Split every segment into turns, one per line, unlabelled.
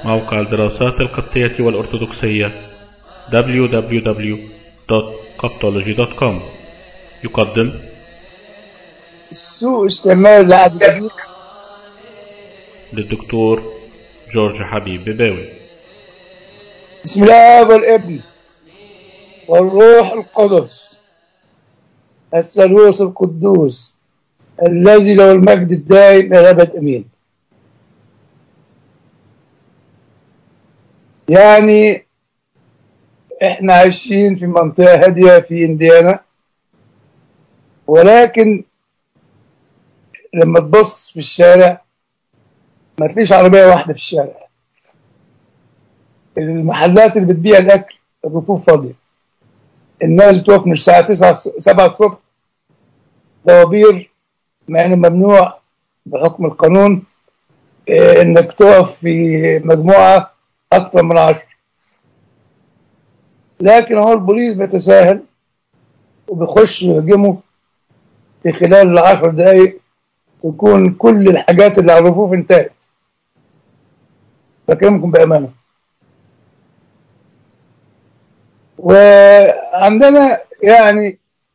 موقع الدراسات القبطية والأرثوذكسية www.coptology.com يقدم
سوء استعمال العهد القديم
للدكتور جورج حبيب بباوي
بسم الله والابن والروح القدس الثالوث القدوس الذي له المجد الدائم الى الابد امين يعني احنا عايشين في منطقه هاديه في انديانا ولكن لما تبص في الشارع ما تلاقيش عربيه واحده في الشارع المحلات اللي بتبيع الاكل الرفوف فاضيه الناس بتقف من الساعه 9 7 الصبح طوابير مع انه ممنوع بحكم القانون إيه، انك تقف في مجموعه اكثر من عشر لكن هو البوليس بيتساهل وبيخش يهجمه في خلال العشر دقايق تكون كل الحاجات اللي على الرفوف انتهت بكلمكم بأمانة وعندنا يعني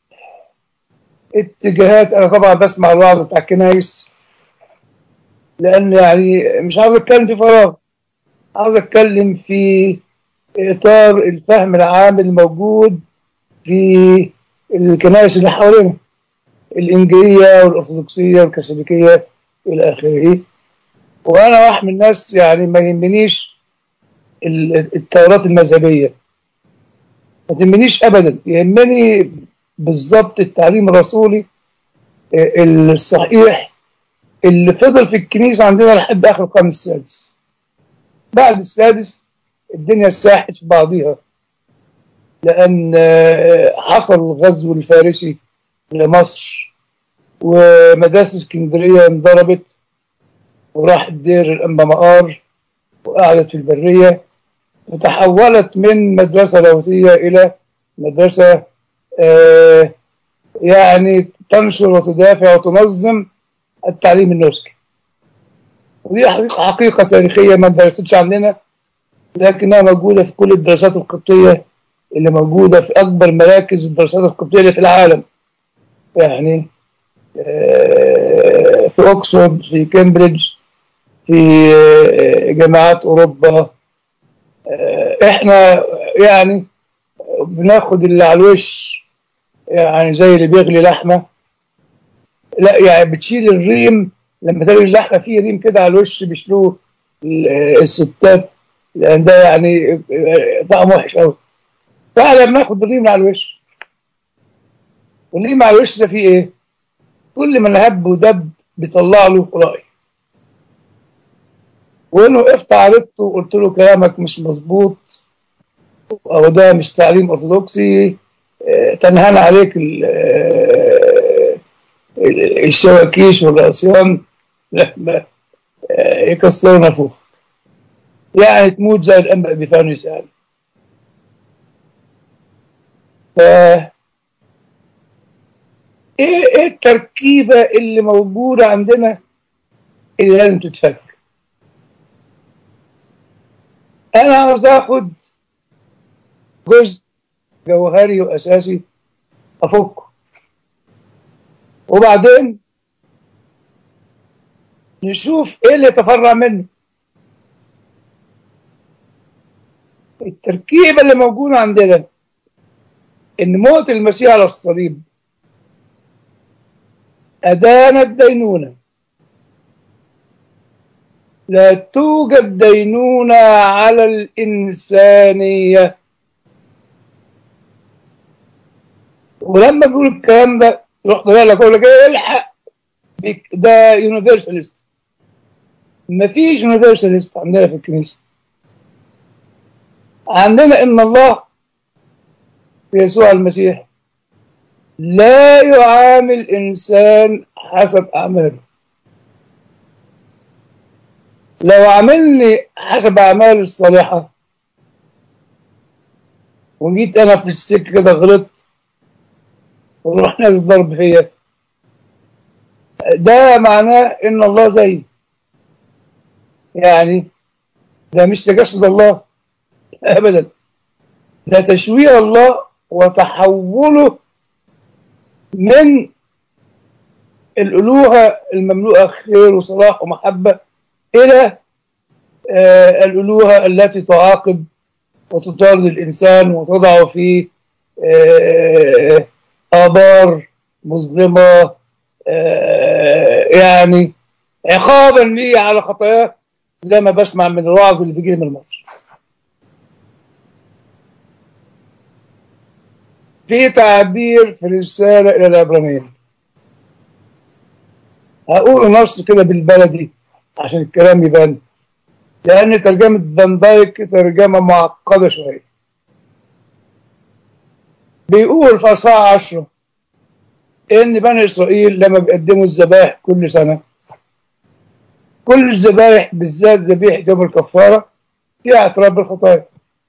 اتجاهات انا طبعا بسمع الوعظ بتاع الكنايس لان يعني مش عاوز اتكلم في فراغ عاوز اتكلم في اطار الفهم العام الموجود في الكنائس اللي حوالينا الانجيليه والارثوذكسيه والكاثوليكيه الى اخره وانا واحد من الناس يعني ما يهمنيش ال- التيارات المذهبيه ما تهمنيش ابدا يهمني بالظبط التعليم الرسولي آه، الصحيح اللي فضل في الكنيسه عندنا لحد اخر القرن السادس بعد السادس الدنيا ساحت في بعضيها لان آه، حصل الغزو الفارسي لمصر ومدارس اسكندريه انضربت وراحت دير الانبا مقار وقعدت في البريه وتحولت من مدرسه لاهوتيه الى مدرسه آه، يعني تنشر وتدافع وتنظم التعليم النسكي ودي حقيقة, حقيقة تاريخية ما درستش عندنا لكنها موجودة في كل الدراسات القبطية اللي موجودة في أكبر مراكز الدراسات القبطية اللي في العالم يعني آه، في أكسفورد في كامبريدج في آه، جامعات أوروبا آه، إحنا يعني بناخد اللي على الوش يعني زي اللي بيغلي لحمة لا يعني بتشيل الريم لما تلاقي اللحمة فيه ريم كده على الوش بيشيلوه ال- الستات لأن ده يعني طعم وحش أوي فعلا بناخد الريم اللي على الوش والريم على الوش ده فيه إيه؟ كل ما هب ودب بيطلع له رأي وإنه وقفت عرضته وقلت له كلامك مش مظبوط أو ده مش تعليم أرثوذكسي آه، تنهان عليك ال- آه، ال- الشواكيش والعصيان لما آه، يكسروا نفوخ يعني تموت زي الأنبا بفانوس يعني ف ايه ايه التركيبة اللي موجودة عندنا اللي لازم تتفك انا عاوز اخد جزء جوهري واساسي افكه وبعدين نشوف ايه اللي يتفرع منه التركيبة اللي موجودة عندنا ان موت المسيح على الصليب أدان الدينونة لا توجد دينونة على الإنسانية ولما بيقول الكلام ده يروح طالع لك يقول لك إيه الحق بيك- ده يونيفرساليست مفيش يونيفرساليست عندنا في الكنيسة عندنا إن الله في يسوع المسيح لا يعامل إنسان حسب أعماله لو عاملني حسب أعمالي الصالحة وجيت أنا في السكة كده غلطت ورحنا للضرب فيا ده معناه إن الله زيي يعني ده مش تجسد الله ابدا ده تشويه الله وتحوله من الالوهه المملوءه خير وصلاح ومحبه الى آه الالوهه التي تعاقب وتطارد الانسان وتضعه في آه ابار مظلمه آه يعني عقابا لي على خطاياه زي ما بسمع من الوعظ اللي بيجي من مصر في تعبير في الرسالة إلى العبرانيين هقول نص كده بالبلدي عشان الكلام يبان لأن ترجمة فان دايك ترجمة معقدة شوية بيقول في أصحاح عشرة إن بني إسرائيل لما بيقدموا الذبائح كل سنة كل الذبائح بالذات ذبيحة يوم الكفارة فيها اعتراف بالخطايا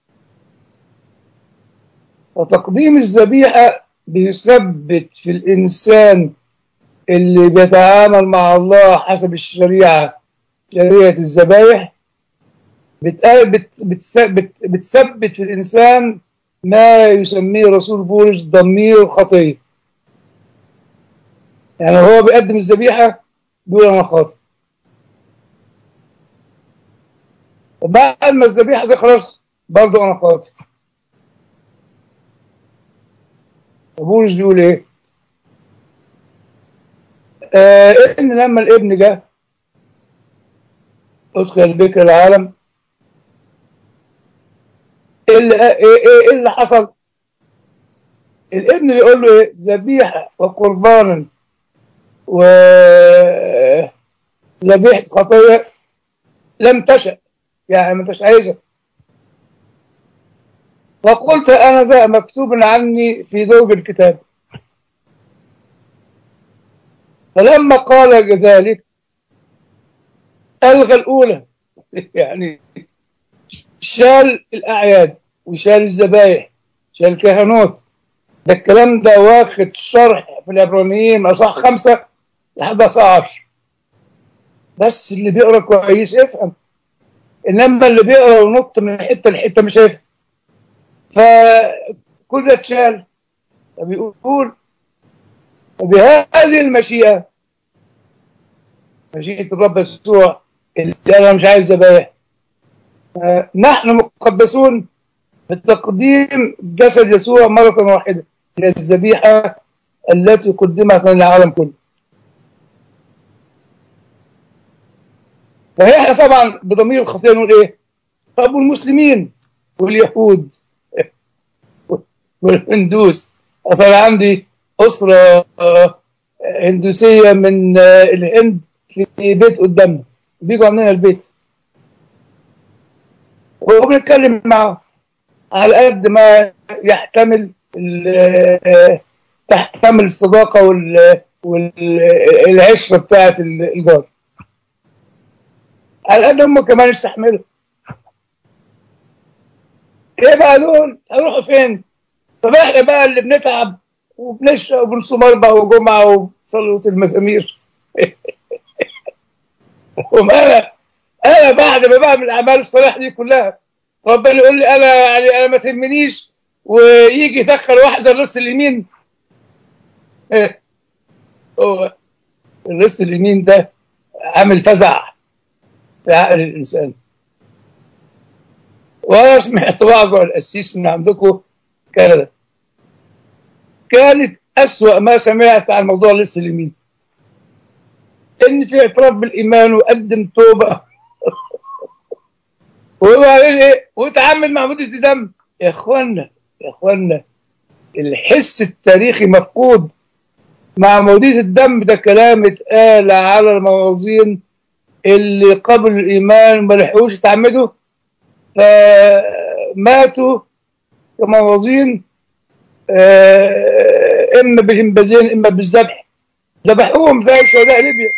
وتقديم الذبيحة بيثبت في الإنسان اللي بيتعامل مع الله حسب الشريعة شريعة الذبائح بتثبت في الإنسان ما يسميه رسول بولس ضمير الخطية يعني هو بيقدم الذبيحة بيقول أنا خاطئ بعد ما الذبيحة تخلص برضه أنا خاطئ بولس بيقول ايه آه ان لما الابن جه ادخل بك العالم ايه اللي, إيه, إيه اللي حصل الابن بيقول له ايه ذبيحه وقربانا وذبيحه خطيه لم تشأ يعني ما انتش عايزها فقلت أنا ذا مكتوب عني في ذوب الكتاب فلما قال ذلك ألغى الأولى يعني شال الأعياد وشال الذبايح شال الكهنوت ده الكلام ده واخد شرح في العبرانيين أصح خمسة لحد أصح عشر بس اللي بيقرا كويس يفهم إنما اللي بيقرا وينط من حتة لحتة مش هيفهم فكل ده اتشال فبيقول وبهذه المشيئة مشيئة الرب يسوع اللي أنا مش عايز ذبايح نحن مقدسون بتقديم جسد يسوع مرة واحدة هي الذبيحة التي قدمت للعالم كله فاحنا طبعا بضمير الخطيه نقول ايه؟ طب والمسلمين واليهود والهندوس اصلا عندي اسره هندوسيه من الهند في بيت قدامنا بيجوا عندنا البيت وبنتكلم معاهم على قد ما يحتمل تحتمل الصداقه والعشره بتاعت الجار على قد هم كمان يستحملوا ايه بقى دول هيروحوا فين طب احنا بقى اللي بنتعب وبنشرب وبنصوم اربع وجمعه وصلاه المزامير وما انا انا بعد ما بعمل الاعمال الصالحه دي كلها ربنا يقول لي انا يعني انا ما تهمنيش ويجي يدخل واحد زي الرص اليمين ايه هو الرص اليمين ده عامل فزع في عقل الانسان وانا سمعت بعض القسيس من عندكم كندا كانت أسوأ ما سمعت عن موضوع لص اليمين ان في اعتراف بالايمان وقدم توبه وبعدين ايه وتعامل مع مدة دم يا اخوانا يا اخوانا الحس التاريخي مفقود مع مودية الدم ده كلام اتقال على الموازين اللي قبل الايمان ما لحقوش يتعمدوا فماتوا كموازين اما بالهمبازين اما بالذبح ذبحوهم زي شهداء ليبيا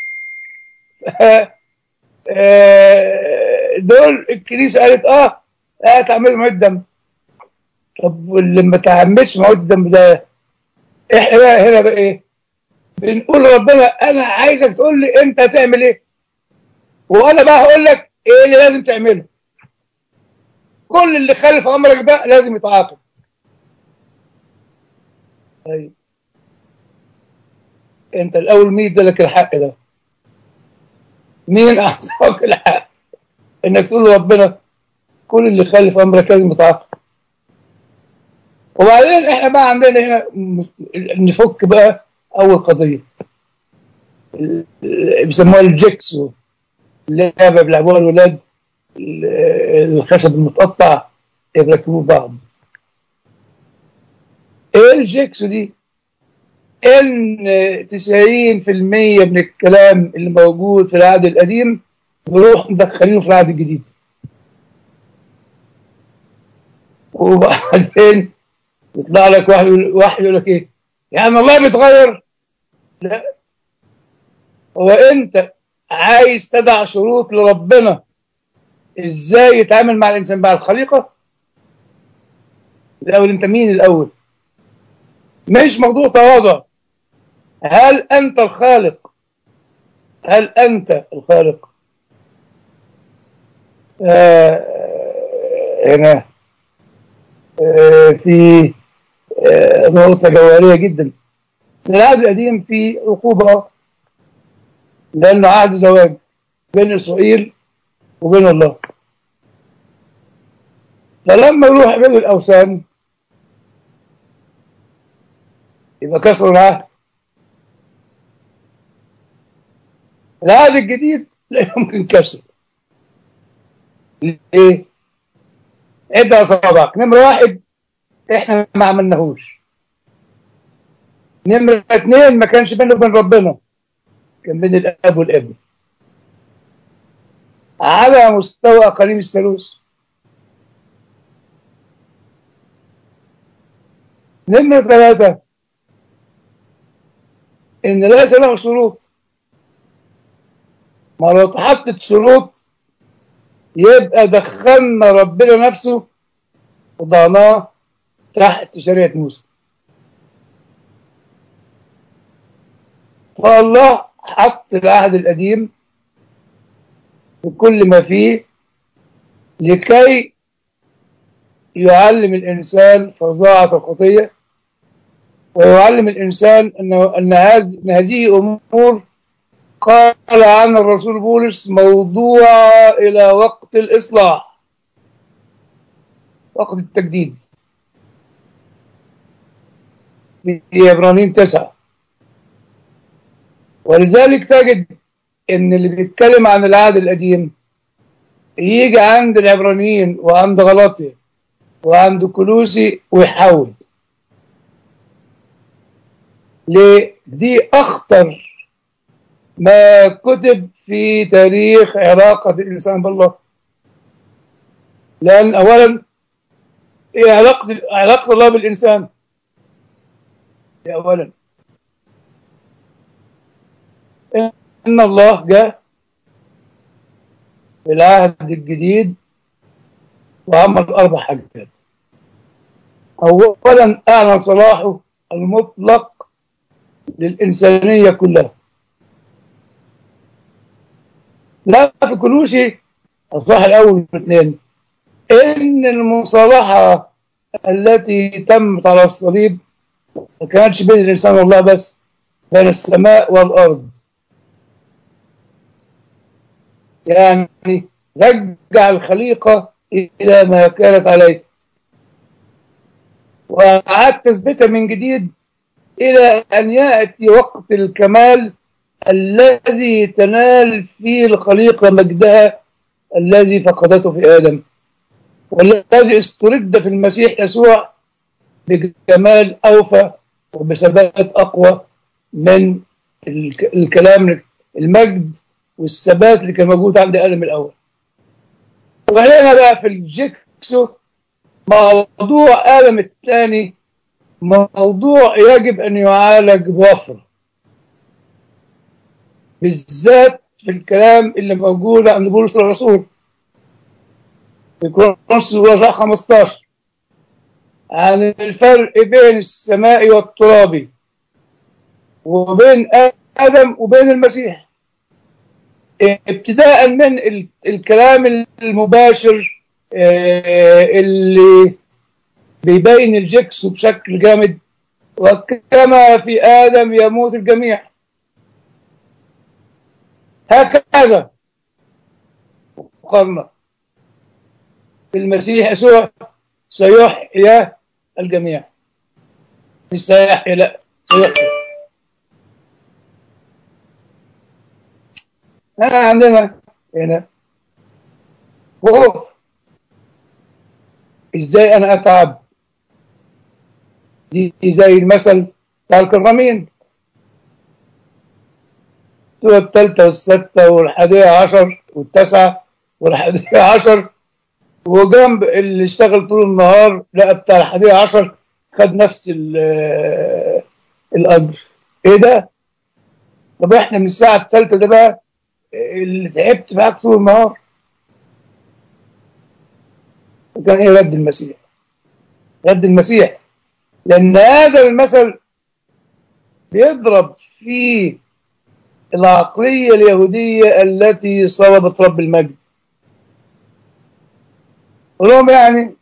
دول الكنيسه قالت اه اه تعملوا مواد دم طب واللي ما تعمدش مواد الدم ده احنا بقى هنا بقى ايه بنقول ربنا انا عايزك تقول لي انت هتعمل ايه وانا بقى هقول لك ايه اللي لازم تعمله كل اللي خالف امرك ده لازم يتعاقب طيب انت الاول مين ادالك الحق ده مين اعطاك الحق انك تقول لربنا كل اللي خالف امرك لازم يتعاقب وبعدين احنا بقى عندنا هنا نفك بقى اول قضيه بيسموها الجيكسو اللعبه بيلعبوها الولاد الخشب المتقطع يركبوه بعض ايه الجيكسو دي ان 90% من الكلام اللي موجود في العهد القديم نروح مدخلينه في العهد الجديد وبعدين يطلع لك واحد واحد يقول لك ايه يعني الله بيتغير لا هو انت عايز تدع شروط لربنا ازاي يتعامل مع الانسان مع الخليقه الاول انت مين الاول مش موضوع تواضع هل انت الخالق هل انت الخالق آه هنا آه في آه نقطة جوهرية جدا العهد القديم في عقوبة لأنه عهد زواج بين إسرائيل وبين الله فلما يروح يعملوا الأوثان يبقى كسروا العهد العهد الجديد لا يمكن كسره ليه؟ ادى اصابعك نمرة واحد احنا ما عملناهوش نمرة اتنين ما كانش بينه وبين ربنا كان بين الاب والابن على مستوى قريب الثالوث نمرة ثلاثة إن ليس له شروط ما لو اتحطت شروط يبقى دخلنا ربنا نفسه وضعناه تحت شريعة موسى فالله حط العهد القديم بكل ما فيه لكي يعلم الإنسان فظاعة الخطية ويعلم الإنسان أنه أن هذه أمور قال عن الرسول بولس موضوع إلى وقت الإصلاح وقت التجديد في عبرانيين تسعة ولذلك تجد ان اللي بيتكلم عن العهد القديم يجي عند العبرانيين وعند غلاطيا وعند كلوسي ويحاول ليه دي اخطر ما كتب في تاريخ علاقة الإنسان بالله لأن أولا إيه علاقة علاقة الله بالإنسان أولا إن الله جاء في العهد الجديد وعمل أربع حاجات أولا أعلن صلاحه المطلق للإنسانية كلها لا في كلوشي الصح الأول والاثنين إن المصالحة التي تمت على الصليب ما كانتش بين الإنسان والله بس بين السماء والأرض يعني رجع الخليقة إلى ما كانت عليه وأعاد تثبتها من جديد إلى أن يأتي وقت الكمال الذي تنال فيه الخليقة مجدها الذي فقدته في آدم والذي استرد في المسيح يسوع بجمال أوفى وبثبات أقوى من الكلام المجد والثبات اللي كان موجود عند آدم الأول وهنا بقى في الجيكسو موضوع آدم الثاني موضوع يجب أن يعالج بوفرة بالذات في الكلام اللي موجود عند بولس الرسول في كورنثوس الوزع 15 عن الفرق بين السماء والتراب وبين آدم وبين المسيح ابتداء من الكلام المباشر آه، اللي بيبين الجكس بشكل جامد وكما في آدم يموت الجميع هكذا مقارنة المسيح يسوع سيحيا الجميع مش سيحيا لا سيحيا أنا عندنا هنا خوف ازاي انا اتعب دي دي زي المثل بتاع الكرامين السورة الثالثة والستة والحادية عشر والتاسعة والحادية عشر وجنب اللي اشتغل طول النهار لا بتاع الحادية عشر خد نفس ال- الأجر إيه ده؟ طب إحنا من الساعة الثالثة ده بقى اللي تعبت معاك طول النهار كان إيه رد المسيح؟ رد المسيح لأن هذا المثل بيضرب في العقلية اليهودية التي صلبت رب المجد لهم يعني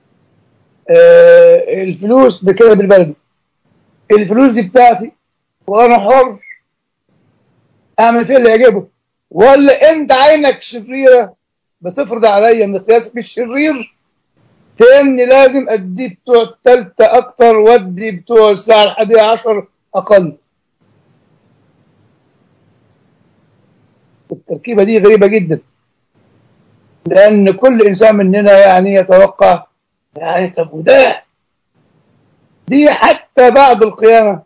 آه الفلوس بكده بالبلد الفلوس دي بتاعتي وانا حر اعمل فيها اللي يعجبه ولا انت عينك شريره بتفرض عليا مقياسك الشرير في اني لازم ادي بتوع التالتة اكتر وادي بتوع الساعة الحادية عشر اقل التركيبة دي غريبة جدا لأن كل إنسان مننا يعني يتوقع يعني طب وده دي حتى بعد القيامة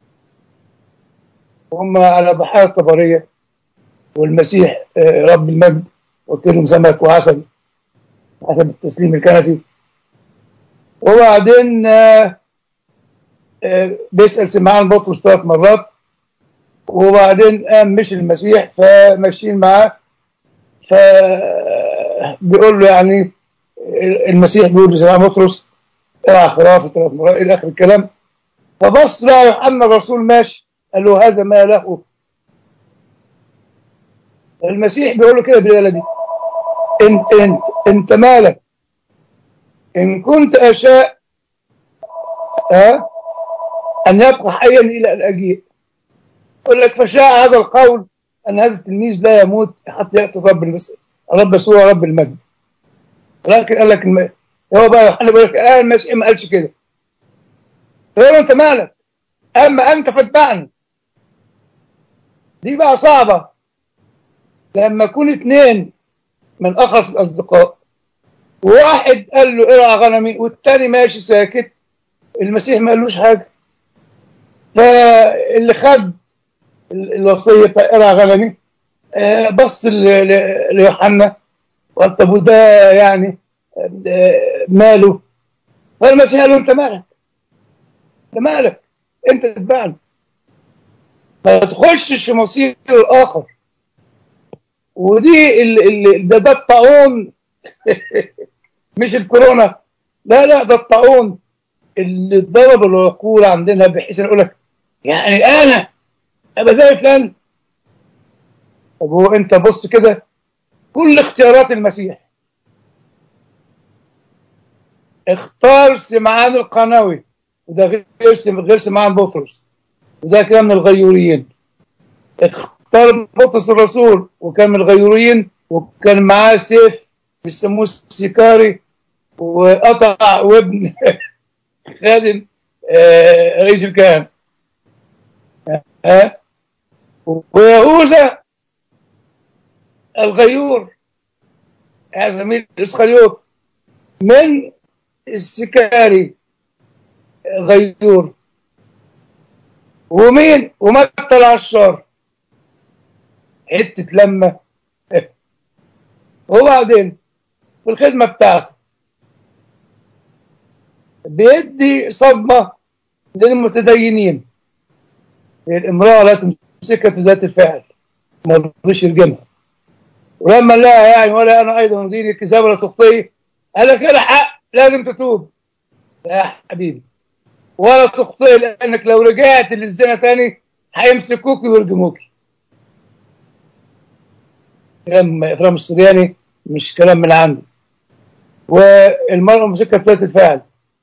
هم على بحيرة طبرية والمسيح آه، رب المجد وكلهم سمك وعسل حسب التسليم الكنسي وبعدين آه، آه، بيسأل سمعان بطرس ثلاث مرات وبعدين قام مشي المسيح فماشيين معاه فبيقول له يعني المسيح بيقول لسمعان بطرس ارعى خرافي ثلاث مرات الى اخر الكلام فبص بقى يوحنا الرسول ماشي قال له هذا ما له المسيح بيقول له كده بالبلدي انت انت انت مالك ان كنت اشاء ها ان يبقى حيا الى ان اجيء يقول لك فشاء هذا القول ان هذا التلميذ لا يموت حتى ياتي الرب المس... الرب يسوع رب المجد لكن قال لك الم... هو بقى يوحنا بيقول لك آه المسيح ما قالش كده يقول له انت مالك اما انت فاتبعني دي بقى صعبه لما يكون اثنين من اخص الاصدقاء وواحد قال له ارعى غنمي والتاني ماشي ساكت المسيح ما قالوش حاجه فاللي خد ال- الوصيه بتاع ارعى غنمي آه، بص ل- ل- ليوحنا وقال طب وده يعني آه، ماله فالمسيح قال له انت مالك انت مالك انت تتبعني ما تخشش في مصير الاخر ودي ال- ال- ده ده الطاعون مش الكورونا لا لا ده الطاعون اللي ضرب العقول عندنا بحيث يقول لك يعني انا ابقى زي فلان طب هو انت بص كده كل اختيارات المسيح اختار سمعان القناوي وده غير سم- غير سمعان بطرس وده كان من الغيوريين اختار بطرس الرسول وكان من الغيوريين وكان معاه سيف بيسموه السيكاري وقطع وابن خادم آه، رئيس الكهنة ها ويهوذا الغيور هذا زميل اسخريوط من السكاري غيور ومين ومتى العشار حتة لمة وبعدين في الخدمة بتاعته بيدي صدمة للمتدينين الامرأة لا تمسكها ذات الفعل ما رضيش يرجمها ولما لقى يعني ولا انا ايضا ديني الكتاب ولا تخطئي قال لك كده حق لازم تتوب لا يا حبيبي ولا تخطئي لانك لو رجعت للزنا تاني هيمسكوك ويرجموك كلام افرام السرياني مش كلام من عندي والمرأة مسكت ذات الفعل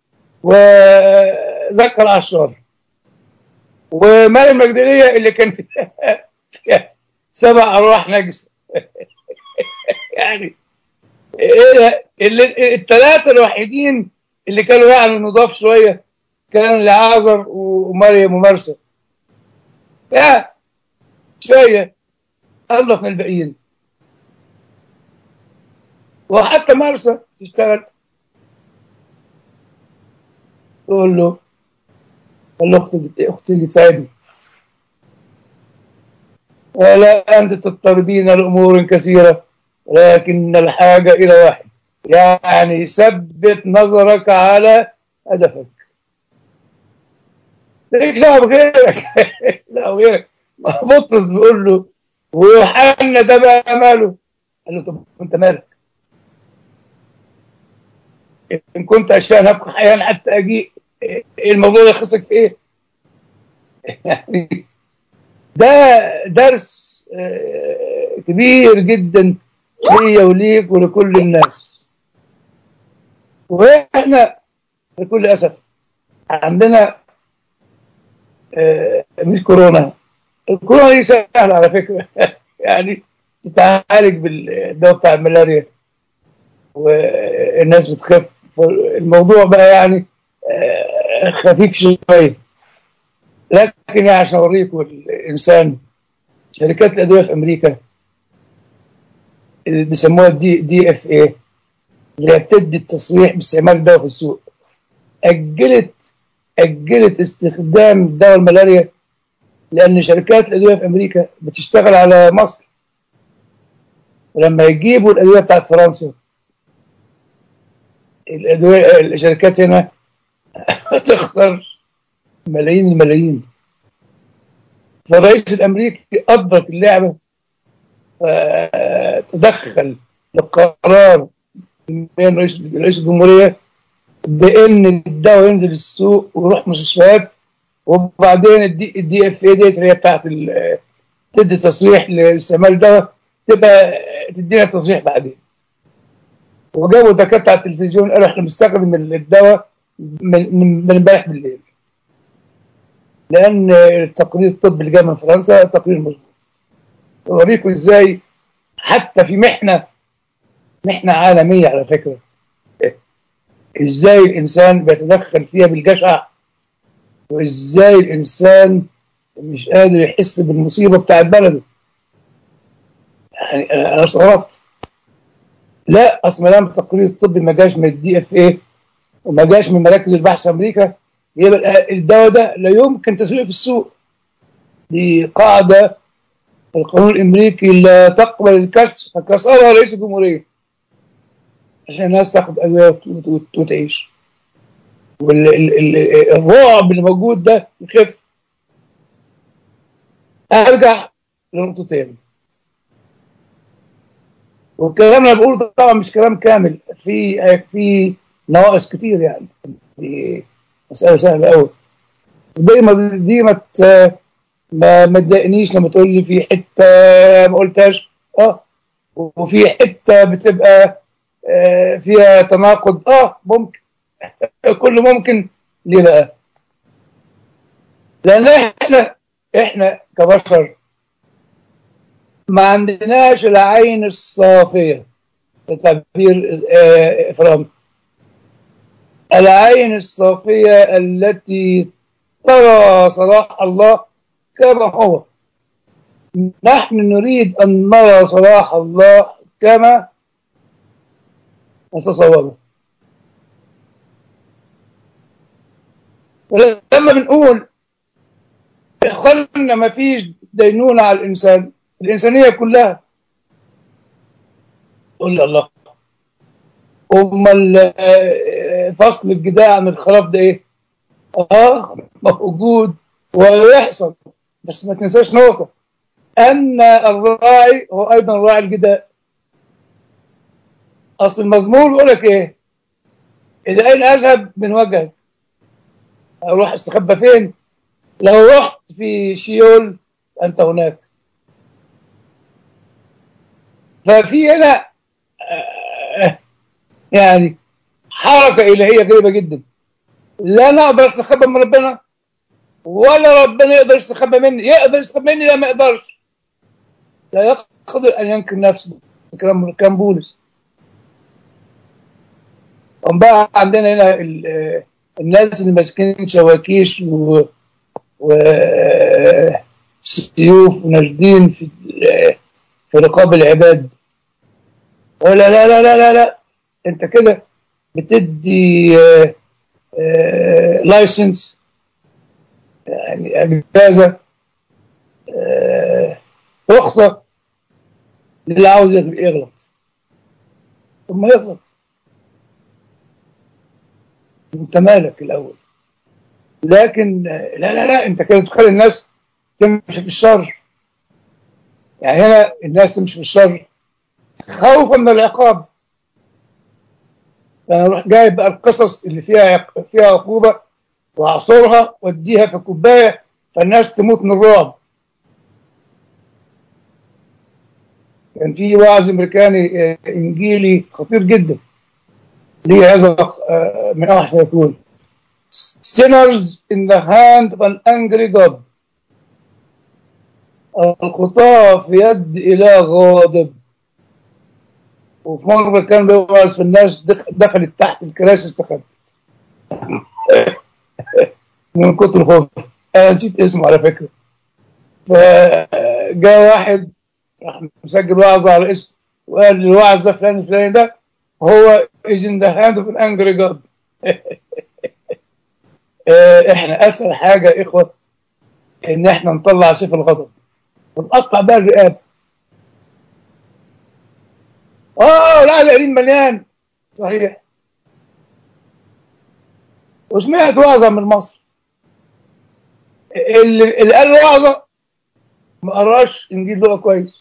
وذكر عشار ومال المجدلية اللي كان فيها فيها سبع أرواح نجسة يعني إيه اللي الثلاثة الوحيدين اللي كانوا يعني نضاف شوية كان لعازر ومريم ومرسى يا شوية أنظف من الباقيين وحتى مرسى تشتغل تقول له قال له اختي اختي تساعدني ولا انت تضطربين لامور كثيره لكن الحاجه الى واحد يعني ثبت نظرك على هدفك ليك دعوه بغيرك لا غيرك بطرس بيقول له ويوحنا ده بقى ماله قال له طب انت مالك ان كنت اشياء ابقى حيا حتى اجيء الموضوع يخصك في ايه يعني ده درس كبير جدا ليا وليك ولكل الناس واحنا بكل اسف عندنا مش كورونا الكورونا دي سهله على فكره يعني تتعالج بالدواء بتاع الملاريا والناس بتخف الموضوع بقى يعني خفيف شويه لكن يعني عشان اوريكم الانسان شركات الادويه في امريكا اللي بيسموها دي دي اف اي اللي هي بتدي التصريح باستعمال الدواء في السوق اجلت اجلت استخدام دواء الملاريا لان شركات الادويه في امريكا بتشتغل على مصر ولما يجيبوا الادويه بتاعت فرنسا الادويه الشركات هنا هتخسر ملايين الملايين فالرئيس الامريكي ادرك اللعبه تدخل القرار من رئيس رئيس الجمهوريه بان الدواء ينزل السوق ويروح مستشفيات وبعدين الدي, الدي اف اي ديت اللي هي بتاعت تدي تصريح لاستعمال الدواء تبقى تدينا تصريح بعدين وجابوا دكاتره على التلفزيون قالوا احنا بنستخدم الدواء من امبارح بالليل لان التقرير الطبي اللي جاي من فرنسا تقرير مظبوط اوريكم ازاي حتى في محنه محنه عالميه على فكره ازاي الانسان بيتدخل فيها بالجشع وازاي الانسان مش قادر يحس بالمصيبه بتاعت بلده يعني انا استغربت لا اصل ما دام التقرير الطبي ما جاش من الدي اف اي وما جاش من مراكز البحث في امريكا يبقى الدواء ده لا يمكن تسويقه في السوق دي قاعده القانون الامريكي لا تقبل الكسر فكسرها رئيس الجمهوريه عشان الناس تاخد ادويه وتعيش والرعب اللي موجود ده يخف ارجع لنقطه تاني والكلام اللي بقوله طبعا مش كلام كامل في في نواقص كتير يعني دي مساله سهله قوي دي ما دي ما ما ما تضايقنيش لما تقول لي في حته ما قلتهاش اه وفي حته بتبقى آه فيها تناقض اه ممكن كله ممكن ليه بقى؟ لان احنا احنا كبشر ما عندناش العين الصافيه تعبير آه افرام العين الصافيه التي ترى صلاح الله كما هو نحن نريد أن نرى صلاح الله كما نتصوره لما بنقول اخوانا ما فيش دينونة على الإنسان الإنسانية كلها قول الله أمال فصل الجداع عن الخلاف ده إيه؟ آه موجود ويحصل بس ما تنساش نقطة أن الراعي هو أيضا راعي الجداء أصل المزمور يقول لك إيه إذا أين أذهب من وجهك أروح استخبى فين لو رحت في شيول أنت هناك ففي هنا يعني حركة إلهية غريبة جدا لا أنا أقدر أستخبى من ربنا ولا ربنا يقدر يستخبى مني يقدر يستخبى مني لا ما يقدرش لا يقدر أن ينكر نفسه كلام كلام بولس هم بقى عندنا هنا ال- الناس اللي ماسكين شواكيش و وسيوف وناشدين في في رقاب العباد ولا لا لا لا لا لا انت كده بتدي لايسنس يعني اجازه آه، رخصه للي عاوز يغلط ثم يغلط انت مالك الاول لكن آه، لا لا لا انت كده تخلي الناس تمشي في الشر يعني هنا الناس تمشي في الشر خوفا من العقاب فانا اروح جايب بقى القصص اللي فيها عق- فيها عقوبه واعصرها واديها في كوبايه فالناس تموت من الرعب كان في واعظ امريكاني آه، انجيلي خطير جدا ليه هذا آه، من احسن يكون sinners in the hand of an angry God الخطاة في يد إله غاضب وفي مرة كان بيوعظ في الناس دخ- دخلت تحت الكراسي استخبت من كتر الخوف أنا نسيت اسمه على فكرة فجاء واحد راح مسجل وعظ على اسمه وقال لي الوعظ ده فلان الفلاني ده هو is in the hand of an angry God آه، احنا اسهل حاجه يا اخوه ان احنا نطلع سيف الغضب ونقطع بقى الرقاب اه لا القريب مليان صحيح وسمعت وعظه من مصر اللي, اللي قال وعظه ما قراش انجيل لغه كويس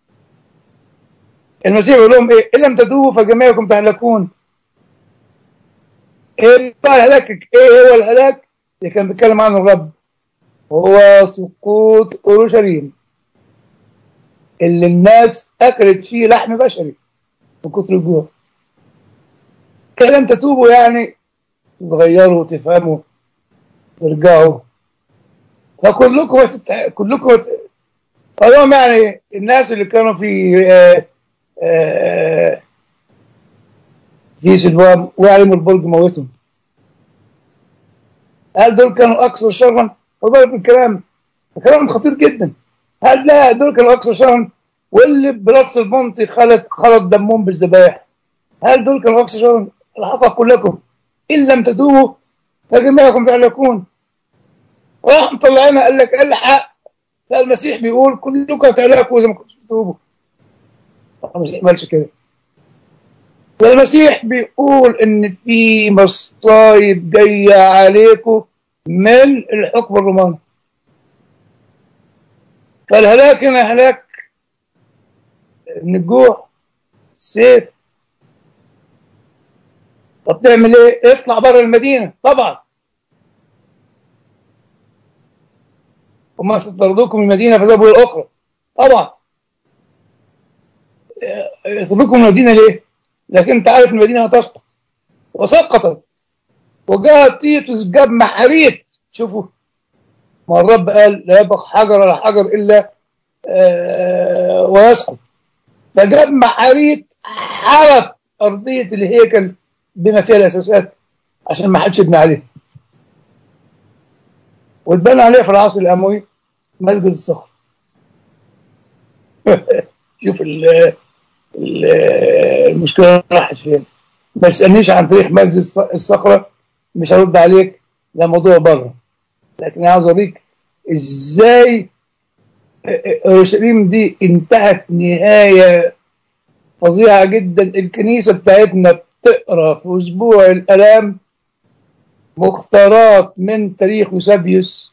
المسيح يقول لهم ايه ان لم تتوبوا فجميعكم تهلكون ايه بقى الهلاك ايه هو الهلاك اللي كان بيتكلم عنه الرب هو سقوط اورشليم اللي الناس اكلت فيه لحم بشري من كتر الجوع إن لم تتوبوا يعني تتغيروا وتفهموا ترجعوا فكلكم هتت... كلكم هت... فاليوم يعني الناس اللي كانوا في آه آه في سلوان ويعلموا البرج موتهم هل دول كانوا اكثر شرا؟ خد بالك من الكلام كلام خطير جدا هل لا دول كانوا اكثر شرا واللي برأس البنطي خلط خلط دمهم بالذبائح هل دول كانوا اكثر شرا؟ الحق كلكم ان لم تتوبوا فجميعكم تهلكون راح مطلعنا قال لك الحق لا المسيح بيقول كلكم هتهلكوا اذا ما كنتش تتوبوا المسيح ما قالش كده ده المسيح بيقول ان في مصايب جايه عليكم من الحكم الروماني فالهلاك هنا هلاك من الجوع السيف طب تعمل ايه؟ اطلع بره المدينه طبعا وما تطردوكم من المدينه فذهبوا الى الاخرى طبعا يطردوكم من المدينه ليه؟ لكن انت عارف المدينه هتسقط وسقطت وجاء تيتوس جاب محاريت شوفوا ما الرب قال لا يبقى حجر على حجر الا آه ويسقط فجاب محاريت حرق ارضيه الهيكل بما فيها الاساسات عشان ما حدش يبني عليه واتبنى عليه في العصر الاموي مسجد الصخر شوف ال المشكله راحت فين ما تسالنيش عن تاريخ مسجد الصخره مش هرد عليك ده موضوع بره لكن انا عاوز اوريك ازاي اورشليم دي انتهت نهايه فظيعه جدا الكنيسه بتاعتنا بتقرا في اسبوع الالام مختارات من تاريخ يوسابيوس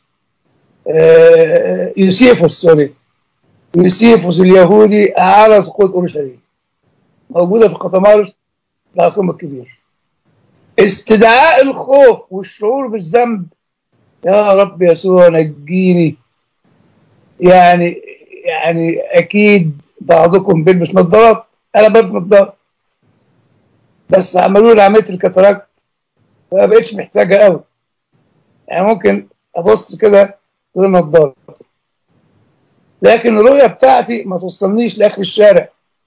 يوسيفوس سوري يوسيفوس اليهودي على سقوط اورشليم موجوده في قطمارس العاصمه الكبير استدعاء الخوف والشعور بالذنب يا رب يسوع نجيني يعني يعني اكيد بعضكم بيلبس نظارات انا بلبس نظارات بس عملوا لي عمليه الكاتاراكت ما بقتش محتاجه قوي يعني ممكن ابص كده غير نظاره لكن الرؤيه بتاعتي ما توصلنيش لاخر الشارع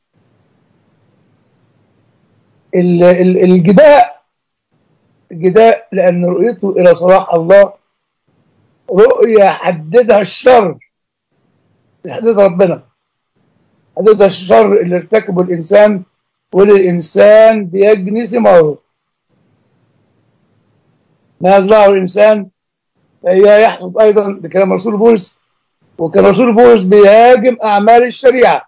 ال- ال- الجداء الجداء لان رؤيته الى صلاح الله رؤيه حددها الشر يحددها ربنا حددها الشر اللي ارتكبه الانسان والانسان بيجني ثماره ما يزرعه الانسان فهي يحصد ايضا بكلام رسول بولس وكان رسول بولس بيهاجم اعمال الشريعه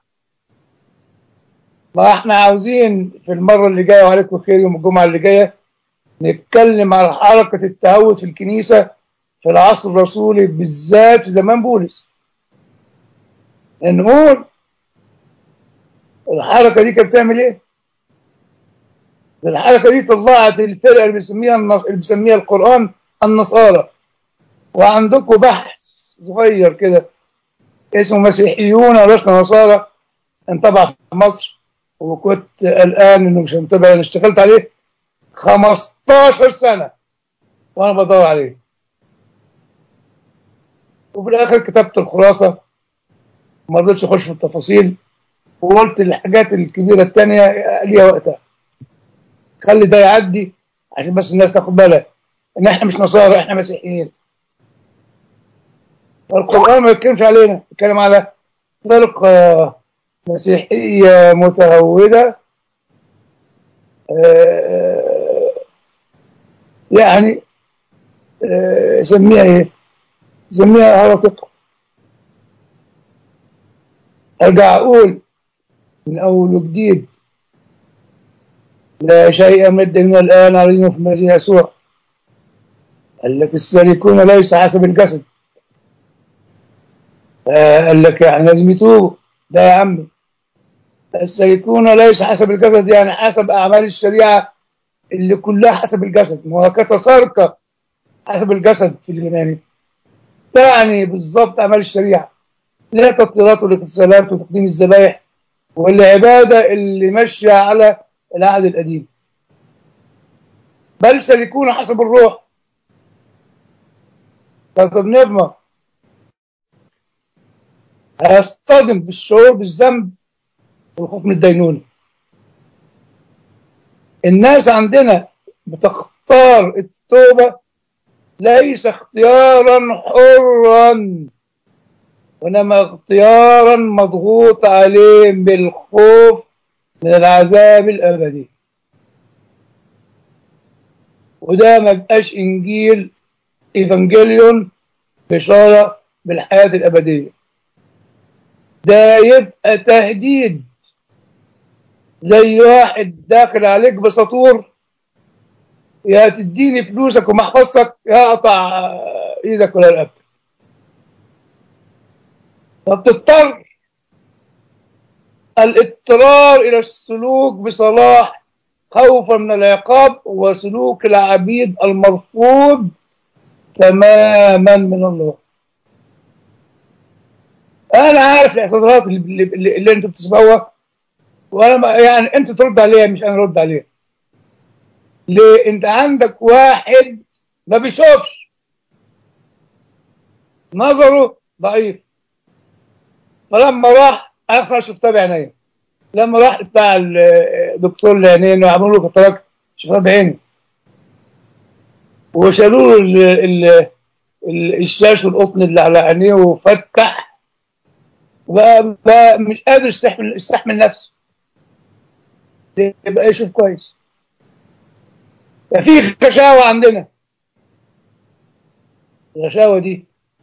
ما احنا عاوزين في المره اللي جايه وعليكم خير يوم الجمعه اللي جايه نتكلم على حركه التهود في الكنيسه في العصر الرسولي بالذات في زمان بولس نقول الحركه دي كانت بتعمل ايه؟ الحركه دي طلعت الفرقه اللي بيسميها النص- اللي بيسميها القران النصارى وعندكم بحث صغير كده اسمه مسيحيون ولسنا نصارى انطبع في مصر وكنت قلقان انه مش هينطبع انا اشتغلت عليه 15 سنه وانا بدور عليه وفي الاخر كتبت الخلاصه ما رضيتش اخش في التفاصيل وقلت الحاجات الكبيره الثانيه ليها وقتها خلي ده يعدي عشان بس الناس تاخد بالها ان احنا مش نصارى احنا مسيحيين القرآن ما يتكلمش علينا يتكلم على فرقة مسيحية متهودة آه، يعني آه، سميها ايه سميها هرطقة ارجع اقول من اول وجديد لا شيء مد من الان علينا في المسيح يسوع قال لك السالكون ليس حسب الجسد آه، قال لك يعني لازم يتوبوا ده يا عمي السالكون ليس حسب الجسد يعني حسب اعمال الشريعه اللي كلها حسب الجسد ما هو كتساركه حسب الجسد في اليوناني تعني بالظبط اعمال الشريعه لا تطهيرات والاغتسالات وتقديم الذبائح والعباده اللي ماشيه على العهد القديم بل سالكون حسب الروح طب نفهم هيصطدم بالشعور بالذنب والخوف من الدينونة الناس عندنا بتختار التوبة ليس اختيارا حرا وإنما اختيارا مضغوط عليه بالخوف من العذاب الأبدي وده ما بقاش إنجيل إيفانجيليون بشارة بالحياة الأبدية ده يبقى تهديد زي واحد داخل عليك بسطور يا تديني فلوسك ومحفظتك يا اقطع ايدك ولا رقبتك فبتضطر الاضطرار الى السلوك بصلاح خوفا من العقاب وسلوك العبيد المرفوض تماما من الله انا عارف الاعتذارات اللي, اللي, اللي انتوا بتسمعوها وانا ما- يعني انت ترد عليها مش انا ارد عليها ليه انت عندك واحد ما بيشوفش نظره ضعيف فلما راح انا أصلاً شفتها بعينيا لما راح بتاع الدكتور العينين وعملوا له كتراكت شفتها بعيني وشالوا له ال- ال- ال- الشاش والقطن اللي على عينيه وفتح بقى, بقى مش قادر يستحمل يستحمل نفسه يبقى يشوف كويس ففي غشاوة عندنا الغشاوة دي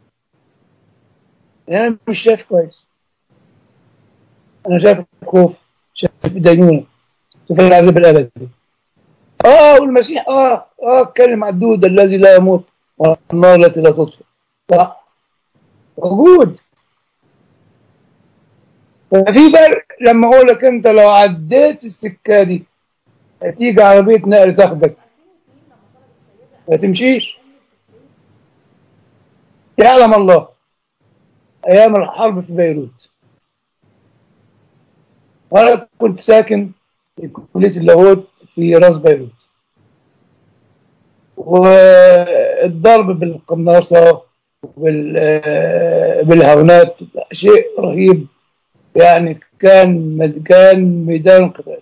أنا مش شايف كويس أنا شايف خوف شايف دينونة شايف العذاب الأبدي آه والمسيح آه آه اتكلم عن الدود الذي لا يموت والنار التي لا تطفئ صح موجود ففي فرق لما اقول لك انت لو عديت السكه دي هتيجي عربيه نقل تاخدك ما تمشيش يعلم الله ايام الحرب في بيروت وانا كنت ساكن في كليه اللاهوت في راس بيروت والضرب بالقناصة وبال- بالهونات شيء رهيب يعني كان كان ميدان قتال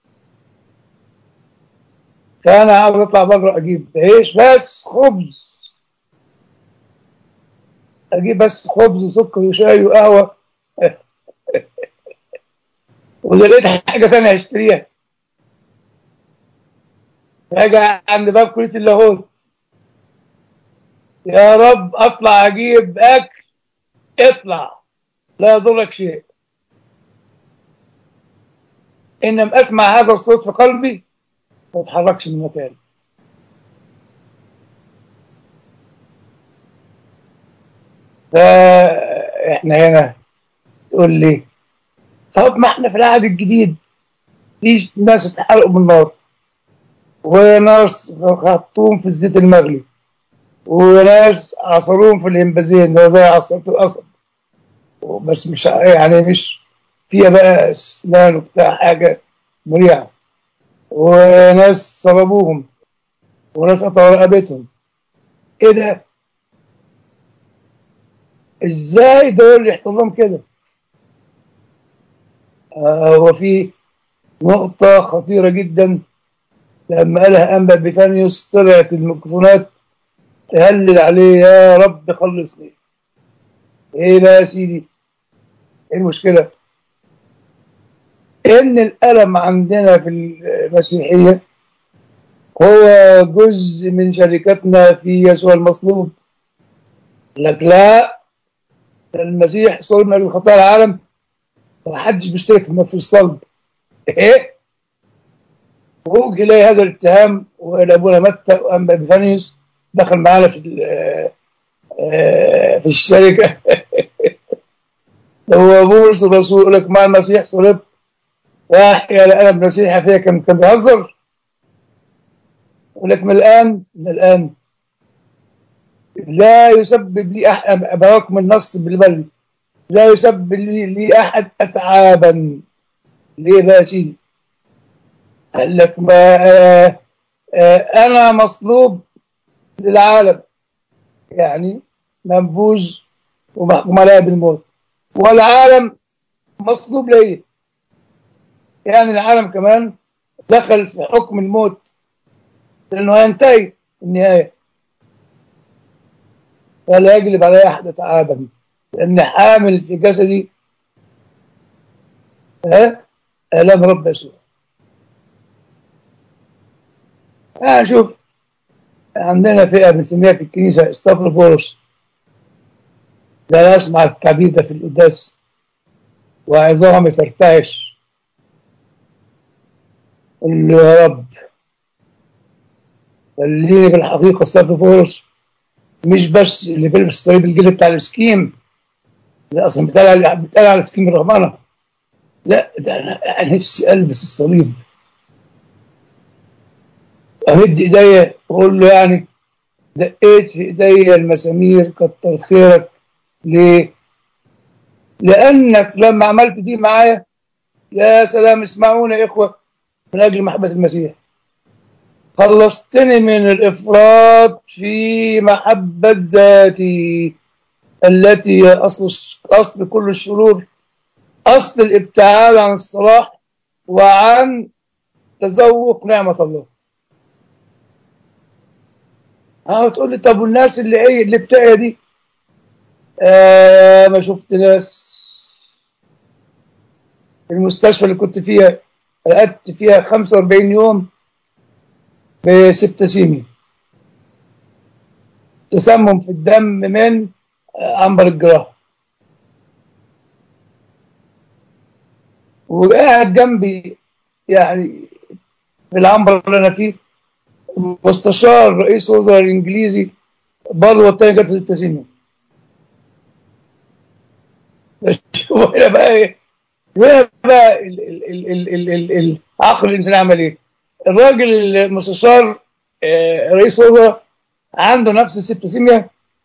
فأنا عاوز أطلع بره أجيب عيش بس خبز أجيب بس خبز وسكر وشاي وقهوة وإذا لقيت حاجة تانية أشتريها أجي عند باب كلية اللاهوت يا رب أطلع أجيب أكل اطلع لا يضرك شيء إنما أسمع هذا الصوت في قلبي ما اتحركش من مكاني فاحنا هنا تقول لي طب ما احنا في العهد الجديد في ناس اتحرقوا بالنار وناس خطوهم في الزيت المغلي وناس عصروهم في الهمبازين ده زي عصرة القصب بس مش يعني مش فيها بقى اسنان وبتاع حاجه مريعه وناس صلبوهم وناس قطعوا رقبتهم ايه ده؟ ازاي دول يحصل لهم كده؟ آه، هو في نقطة خطيرة جدا لما قالها أنبا بيثانيوس طلعت الميكروفونات تهلل عليه يا رب خلصني ايه بقى يا سيدي؟ ايه المشكلة؟ إن الألم عندنا في المسيحية هو جزء من شركتنا في يسوع المصلوب لك لا ده المسيح صلب من أجل خطايا العالم ما حدش بيشترك في الصلب ايه ووجه اليه هذا الاتهام والى ابونا متى وانبا بيثانيوس دخل معانا في ال- آه، في الشركه هو بولس الرسول يقول لك مع المسيح صلبت واحيا لأنا مسيحي فيها كان كان بيهزر يقول لك من الآن من الآن لا يسبب لي أحد براكم النص بالبلي لا يسبب لي, لي أحد أتعابا ليه بقى يا سيدي؟ قال لك ما آه آه أنا مصلوب للعالم يعني منبوذ ومحكوم عليا بالموت والعالم مصلوب ليا يعني العالم كمان دخل في حكم الموت لأنه هينتهي في النهاية ولا يجلب علي أحد تعابا لأن حامل في جسدي ها آلام رب يسوع آه شوف عندنا فئة بنسميها في الكنيسة استافروفورس لا يسمع التعبير ده في القداس وعظامي ترتعش قل له يا رب خليني بالحقيقة استافروفورس مش بس اللي بيلبس الصليب الجلد بتاع السكيم لا اصلا بتقال على بتقال على سكيم الرهبانه لا ده انا أنا نفسي البس الصليب امد ايديا واقول له يعني دقيت في ايديا المسامير كتر خيرك ليه؟ لانك لما عملت دي معايا يا سلام اسمعونا يا اخوه من اجل محبه المسيح خلصتني من الافراط في محبه ذاتي التي هي اصل اصل كل الشرور اصل الابتعاد عن الصلاح وعن تذوق نعمه الله اه تقول لي طب والناس اللي ايه اللي بتاعي دي آه ما شفت ناس المستشفى اللي كنت فيها قعدت فيها 45 يوم بسبتسيمي تسمم في الدم من عنبر الجراحة وقاعد جنبي يعني في العنبر اللي انا فيه مستشار رئيس وزراء الانجليزي برضه التاني جات له التسمم شوف هنا بقى ايه هنا بقى ال- ال- ال- ال- ال- ال- ال- العقل الانساني عمل ايه؟ الراجل المستشار آه، رئيس وزراء عنده نفس السبتسيميا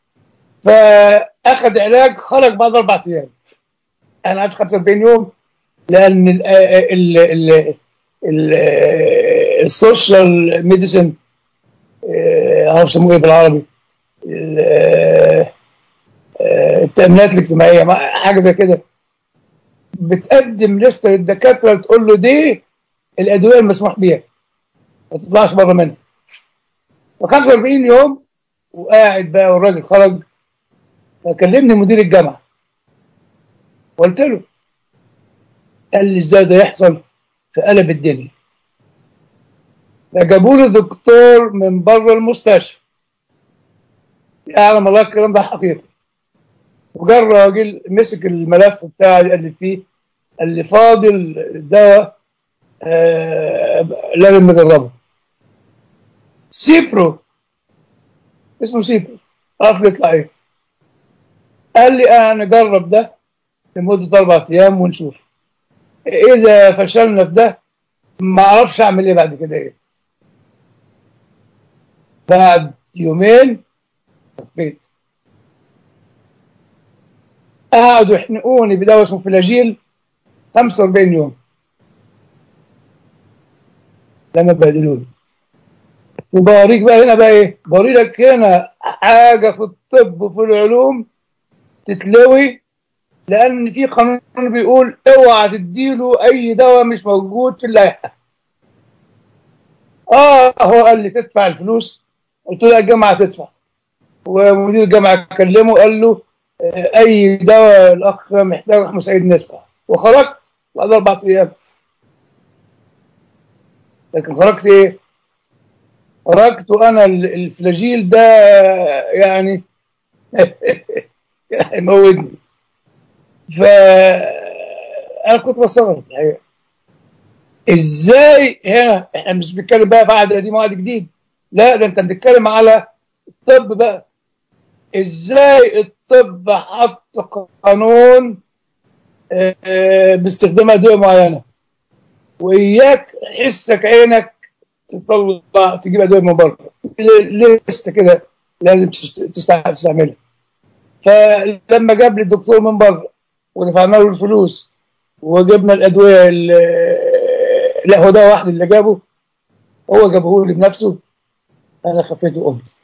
فاخذ علاج خرج بعد اربع ايام انا قعدت 45 يوم لان ال ال ال ال السوشيال ميديسن عارف يسموه ايه بالعربي ال- آه، آه، التأمينات الاجتماعية ما- حاجة زي كده بتقدم لستة للدكاترة تقول له دي الأدوية المسموح بيها ما تطلعش بره منها ف 45 يوم وقاعد بقى والراجل خرج فكلمني مدير الجامعة قلت له قال لي ازاي ده يحصل فقلب الدنيا فجابوا لي دكتور من بره المستشفى يعلم الله الكلام ده حقيقي وجا الراجل مسك الملف بتاعي قال لي فيه قال لي فاضل دواء آه لازم نجربه سيبرو اسمه سيبرو عارف يطلع ايه قال لي انا نجرب ده لمده اربع ايام ونشوف اذا فشلنا في ده ما اعرفش اعمل ايه بعد كده ايه بعد يومين خفيت قعدوا يحنقوني بدواء اسمه فلاجيل 45 يوم لما بهدلوني وبوريك بقى هنا بقى ايه بوري لك هنا حاجه في الطب وفي العلوم تتلوي لان في قانون بيقول اوعى تديله اي دواء مش موجود في اللائحه اه هو قال لي تدفع الفلوس قلت له الجامعه تدفع ومدير الجامعه كلمه قال له آه، اي دواء الاخ محتاج احمد سعيد ندفع وخرجت بعد اربع ايام لكن خرجت ايه؟ خرجت وانا ال- الفلاجيل ده يعني هيموتني ف انا كنت بستغرب الحقيقه ازاي هنا احنا مش بنتكلم بقى في عهد قديم وعهد جديد لا ده انت بتتكلم على الطب بقى ازاي الطب حط قانون آه، آه، باستخدام ادويه معينه واياك حسك عينك تطلع تجيب ادويه من بره لسه كده لازم تشت- تستع- تستعملها فلما جاب لي الدكتور من بره ودفعنا له الفلوس وجبنا الادويه اللي لا هو ده واحد اللي جابه هو جابه لي بنفسه انا خفيت وقمت